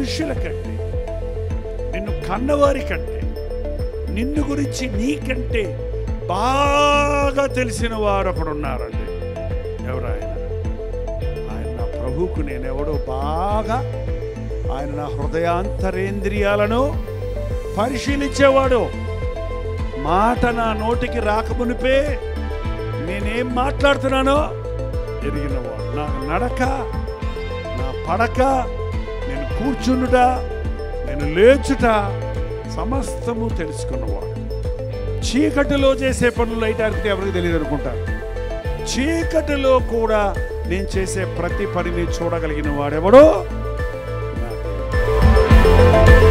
మనుషుల కంటే నిన్ను కన్నవారి కంటే నిన్ను గురించి నీకంటే బాగా తెలిసిన వారు ఒకడు ఉన్నారండి ఎవరు ఆయన ఆయన నా ప్రభువుకు నేనెవడో బాగా ఆయన నా హృదయాంతరేంద్రియాలను పరిశీలించేవాడు మాట నా నోటికి రాకమునిపే నేనేం మాట్లాడుతున్నానో ఎరిగినవాడు నా నడక నా పడక నేను కూర్చునుట నేను లేచుట సమస్తము తెలుసుకున్నవాడు చీకటిలో చేసే పనులు అయితే అడిగితే ఎవరికి తెలియదు అనుకుంటారు చీకటిలో కూడా నేను చేసే ప్రతి పనిని చూడగలిగిన వాడెవడో నా దేవుడు.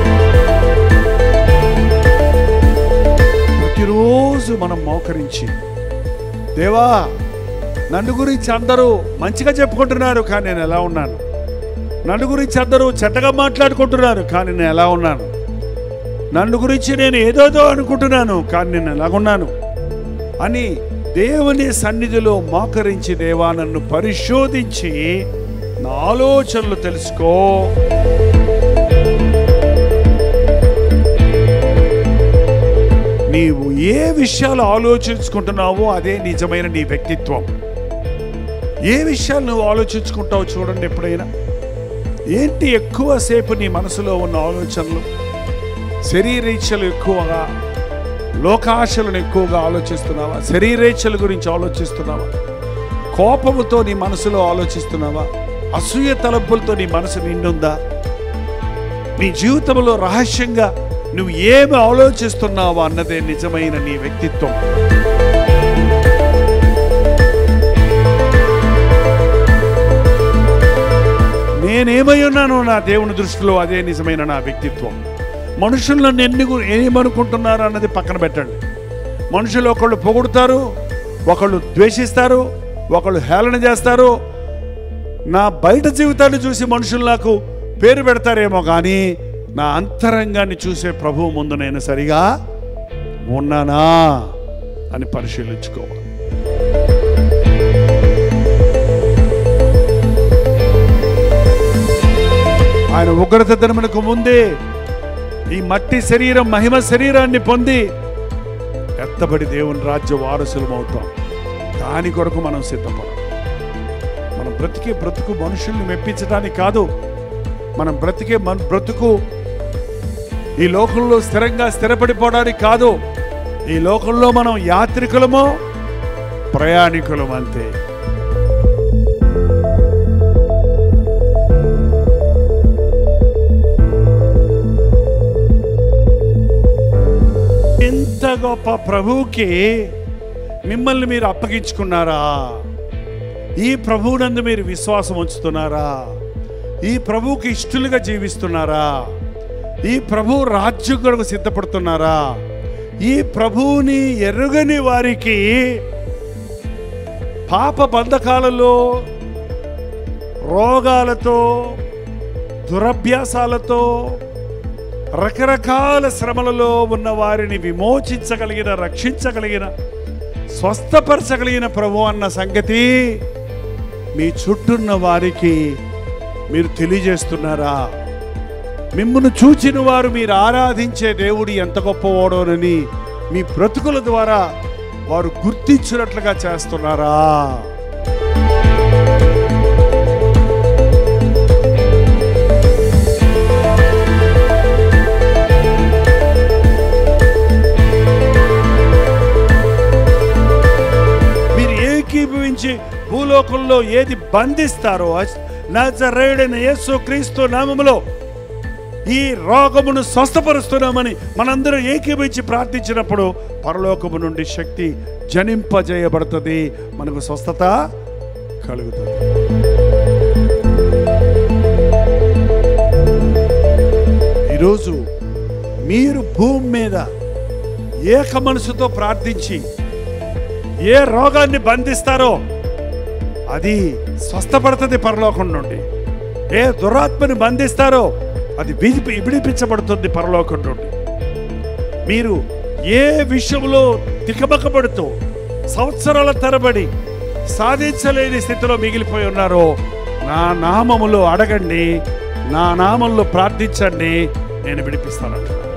ప్రతిరోజు మనం మోకరించి దేవా నన్ను గురించి అందరూ మంచిగా చెప్పుకుంటున్నారు కానీ నేను ఎలా ఉన్నాను నన్ను గురించి అందరూ చెడ్డగా మాట్లాడుకుంటున్నారు కానీ నేను ఎలా ఉన్నాను నన్ను గురించి నేను ఏదోదో అనుకుంటున్నాను కానీ నేను ఎలాగున్నాను అని దేవుని సన్నిధిలో మోకరించి దేవా నన్ను పరిశోధించి నా ఆలోచనలు తెలుసుకో నీవు ఏ విషయాలు ఆలోచించుకుంటున్నావో అదే నిజమైన నీ వ్యక్తిత్వం ఏ విషయాలు నువ్వు ఆలోచించుకుంటావు చూడండి ఎప్పుడైనా ఏంటి ఎక్కువసేపు నీ మనసులో ఉన్న ఆలోచనలు శరీరేచ్ఛలు ఎక్కువగా లోకాశలను ఎక్కువగా ఆలోచిస్తున్నావా శరీరేచ్ఛల గురించి ఆలోచిస్తున్నావా కోపముతో నీ మనసులో ఆలోచిస్తున్నావా అసూయ తలంపులతో నీ మనసు నిండుందా నీ జీవితంలో రహస్యంగా నువ్వు ఏమి ఆలోచిస్తున్నావో అన్నదే నిజమైన నీ వ్యక్తిత్వం నేనేమై ఉన్నానో నా దేవుని దృష్టిలో అదే నిజమైన నా వ్యక్తిత్వం మనుషులు నన్ను ఎన్ని గు- ఏమనుకుంటున్నారు అన్నది పక్కన పెట్టండి మనుషులు ఒకళ్ళు పొగుడుతారు ఒకళ్ళు ద్వేషిస్తారు ఒకళ్ళు హేళన చేస్తారు నా బయట జీవితాన్ని చూసి మనుషులు నాకు పేరు పెడతారేమో కానీ నా అంతరంగాన్ని చూసే ప్రభువు ముందు నేను సరిగా ఉన్నానా అని పరిశీలించుకోవాలి ఆయన ఉగ్రత దినమునకు ముందే ఈ మట్టి శరీరం మహిమ శరీరాన్ని పొంది ఎత్తబడి దేవుని రాజ్య వారసులం అవుతాం దాని కొరకు మనం సిద్ధపడాలి మనం బ్రతికే బ్రతుకు మనుషుల్ని మెప్పించడానికి కాదు మనం బ్రతికే మన బ్రతుకు ఈ లోకంలో స్థిరంగా స్థిరపడిపోవడానికి కాదు ఈ లోకంలో మనం యాత్రికులమో ప్రయాణికులం అంతే ఇంత గొప్ప ప్రభువుకి మిమ్మల్ని మీరు అప్పగించుకున్నారా ఈ ప్రభువునందు మీరు విశ్వాసం ఉంచుతున్నారా ఈ ప్రభువుకి ఇష్టలుగా జీవిస్తున్నారా ఈ ప్రభు రాజ్యం కొరకు సిద్ధపడుతున్నారా ఈ ప్రభువుని ఎరుగని వారికి పాప బంధకాలలో రోగాలతో దురభ్యాసాలతో రకరకాల శ్రమలలో ఉన్న వారిని విమోచించగలిగిన రక్షించగలిగిన స్వస్థపరచగలిగిన ప్రభు అన్న సంగతి మీ చుట్టూన్న వారికి మీరు తెలియజేస్తున్నారా మిమ్మల్ని చూచిన వారు మీరు ఆరాధించే దేవుడు ఎంత గొప్పవాడోనని మీ బ్రతుకుల ద్వారా వారు గుర్తించినట్లుగా చేస్తున్నారా మీరు ఏకీభవించి భూలోకంలో ఏది బంధిస్తారో నజరేడైన యేసు క్రీస్తు నామములో ఈ రోగమును స్వస్థపరుస్తున్నామని మనందరం ఏకీభవించి ప్రార్థించినప్పుడు పరలోకము నుండి శక్తి జనింపజేయబడుతుంది మనకు స్వస్థత కలుగుతుంది ఈరోజు మీరు భూమి మీద ఏక మనసుతో ప్రార్థించి ఏ రోగాన్ని బంధిస్తారో అది స్వస్థపడుతుంది పరలోకం నుండి ఏ దురాత్మని బంధిస్తారో అది విడిపి విడిపించబడుతుంది పరలోకం నుండి మీరు ఏ విషయంలో తికమకబడుతూ సంవత్సరాల తరబడి సాధించలేని స్థితిలో మిగిలిపోయి ఉన్నారో నా నామములో అడగండి నా నామంలో ప్రార్థించండి నేను విడిపిస్తాను